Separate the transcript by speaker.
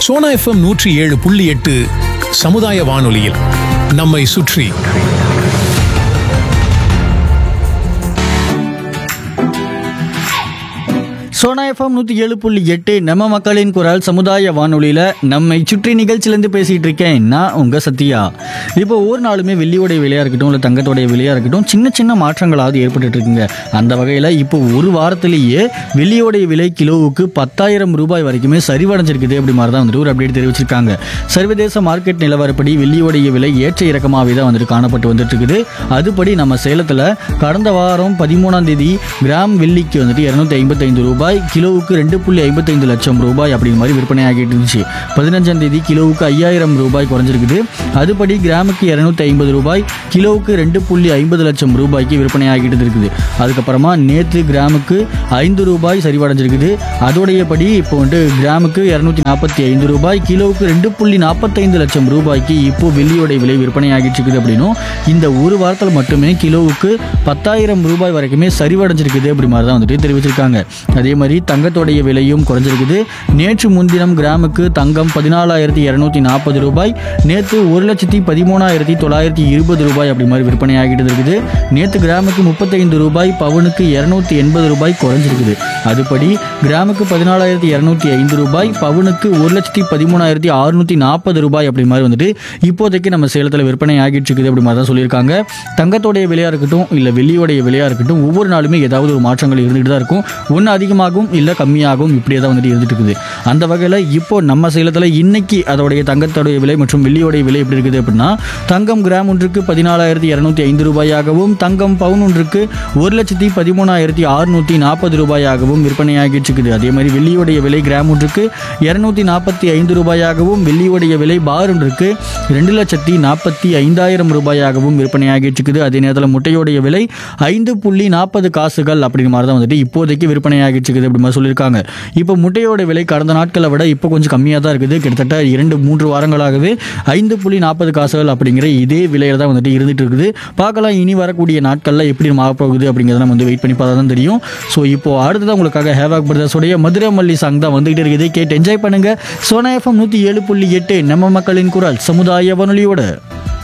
Speaker 1: Sona FM நூற்றி ஏழு புள்ளி எட்டு சமுதாய வானொலியில் நம்மை சுற்றி
Speaker 2: சோனா எஃப்எம் நூற்றி ஏழு புள்ளி எட்டு நம்ம மக்களின் குரல் சமுதாய வானொலியில் நம்மை சுற்றி நிகழ்ச்சியிலேருந்து பேசிகிட்டு இருக்கேன் நான் உங்கள் சத்யா இப்போ ஒவ்வொரு நாளுமே வெள்ளியோடைய விலையாக இருக்கட்டும் இல்லை தங்கத்தோடைய விலையாக இருக்கட்டும் சின்ன சின்ன மாற்றங்களாவது ஏற்பட்டுட்டு இருக்குங்க அந்த வகையில் இப்போ ஒரு வாரத்திலேயே வெள்ளியோடைய விலை கிலோவுக்கு பத்தாயிரம் ரூபாய் வரைக்குமே சரிவடைஞ்சிருக்குது அப்படி மாதிரி தான் வந்துட்டு ஒரு அப்டேட் தெரிவிச்சிருக்காங்க சர்வதேச மார்க்கெட் நிலவரப்படி வெள்ளியோடைய விலை ஏற்ற இறக்கமாகவே தான் வந்துட்டு காணப்பட்டு வந்துட்டு இருக்குது அதுபடி நம்ம சேலத்தில் கடந்த வாரம் பதிமூணாம் தேதி கிராம் வெள்ளிக்கு வந்துட்டு இரநூத்தி ஐம்பத்தைந்து ரூபாய் கிலோவுக்கு ரெண்டு புள்ளி ஐம்பத்தைந்து லட்சம் ரூபாய் அப்படிங்கிற மாதிரி விற்பனை ஆகிட்டு இருந்துச்சு பதினஞ்சாம் தேதி கிலோவுக்கு ஐயாயிரம் ரூபாய் குறைஞ்சிருக்குது அதுபடி கிராமுக்கு இரநூத்தி ஐம்பது ரூபாய் கிலோவுக்கு ரெண்டு புள்ளி ஐம்பது லட்சம் ரூபாய்க்கு விற்பனை ஆகிட்டு இருக்குது அதுக்கப்புறமா நேற்று கிராமுக்கு ஐந்து ரூபாய் சரிவடைஞ்சிருக்குது அதோடையபடி இப்போ வந்துட்டு கிராமுக்கு இரநூத்தி நாற்பத்தி ஐந்து ரூபாய் கிலோவுக்கு ரெண்டு புள்ளி நாற்பத்தைந்து லட்சம் ரூபாய்க்கு இப்போ வெள்ளியோடைய விலை விற்பனை ஆகிட்டு இருக்குது அப்படின்னும் இந்த ஒரு வாரத்தில் மட்டுமே கிலோவுக்கு பத்தாயிரம் ரூபாய் வரைக்குமே சரிவடைஞ்சிருக்குது அப்படி மாதிரி தான் வந்துட்டு தெரிவிச்சிருக்காங்க அதே மாதிரி தங்கத்தோடைய விலையும் குறைஞ்சிருக்குது நேற்று முன்தினம் கிராமுக்கு தங்கம் பதினாலாயிரத்தி இரநூத்தி நாற்பது ரூபாய் நேற்று ஒரு லட்சத்தி பதிமூணாயிரத்தி தொள்ளாயிரத்தி இருபது ரூபாய் அப்படி மாதிரி விற்பனை ஆகிட்டு இருக்குது நேற்று கிராமுக்கு முப்பத்தைந்து ரூபாய் பவுனுக்கு இரநூத்தி எண்பது ரூபாய் குறைஞ்சிருக்குது அதுபடி கிராமுக்கு பதினாலாயிரத்தி இரநூத்தி ஐந்து ரூபாய் பவுனுக்கு ஒரு லட்சத்தி பதிமூணாயிரத்தி அறுநூத்தி நாற்பது ரூபாய் அப்படி மாதிரி வந்துட்டு இப்போதைக்கு நம்ம சேலத்தில் விற்பனை ஆகிட்டு இருக்குது அப்படி மாதிரி தான் சொல்லியிருக்காங்க தங்கத்தோடைய விலையாக இருக்கட்டும் இல்லை வெள்ளியோடைய விலையாக இருக்கட்டும் ஒவ்வொரு நாளுமே ஏதாவது ஒரு மாற்றங்கள் இருந்துகிட்டு தான் இருக்கும் ஒன்று அதிகமாகவும் இல்லை கம்மியாகவும் இப்படியே தான் வந்துட்டு இருந்துட்டு இருக்குது அந்த வகையில் இப்போ நம்ம சேலத்தில் இன்னைக்கு அதோடைய தங்கத்தோடைய விலை மற்றும் வெள்ளியோடைய விலை எப்படி இருக்குது அப்படின்னா தங்கம் கிராம் ஒன்றுக்கு பதினாலாயிரத்தி இரநூத்தி ஐந்து ரூபாயாகவும் தங்கம் பவுன் ஒன்றுக்கு ஒரு லட்சத்தி பதிமூணாயிரத்தி அறுநூத்தி நாற்பது ரூபாயாகவும் விற்பனையாகிட்டு இருக்குது அதே மாதிரி வெள்ளியோடைய விலை கிராம் ஒன்றுக்கு இரநூத்தி நாற்பத்தி ஐந்து ரூபாயாகவும் வெள்ளியோடைய விலை பார் ஒன்றுக்கு ரெண்டு லட்சத்தி நாற்பத்தி ஐந்தாயிரம் ரூபாயாகவும் விற்பனையாகிட்டு இருக்குது அதே நேரத்தில் முட்டையோடைய விலை ஐந்து புள்ளி நாற்பது காசுகள் அப்படிங்கிற மாதிரி தான் வந்துட்டு இப்போதைக்கு விற்பனையாகிட்டு இருக்குது அப்படி மாதிரி சொல்லியிருக்காங்க இப்போ முட்டையோட விலை கடந்த நாட்களை விட இப்போ கொஞ்சம் கம்மியாக தான் இருக்குது கிட்டத்தட்ட இரண்டு மூன்று வாரங்களாகவே ஐந்து புள்ளி நாற்பது காசுகள் அப்படிங்கிற இதே விலையில தான் வந்துட்டு இருந்துட்டு இருக்குது பார்க்கலாம் இனி வரக்கூடிய நாட்களில் எப்படி மாறப்போகுது அப்படிங்கிறத நம்ம வந்து வெயிட் பண்ணி பார்த்தா தான் தெரியும் ஸோ இப்போ அடுத்ததான் உங்களுக்காக ஹேவாக் பிரதர்ஸோடைய மதுரை மல்லி சாங் தான் வந்துகிட்டு இருக்குது கேட்டு என்ஜாய் பண்ணுங்க சோனா எஃப்எம் நூற்றி ஏழு புள்ளி எட்டு நம்ம மக்களின் குரல் சமுதாய வானொலியோட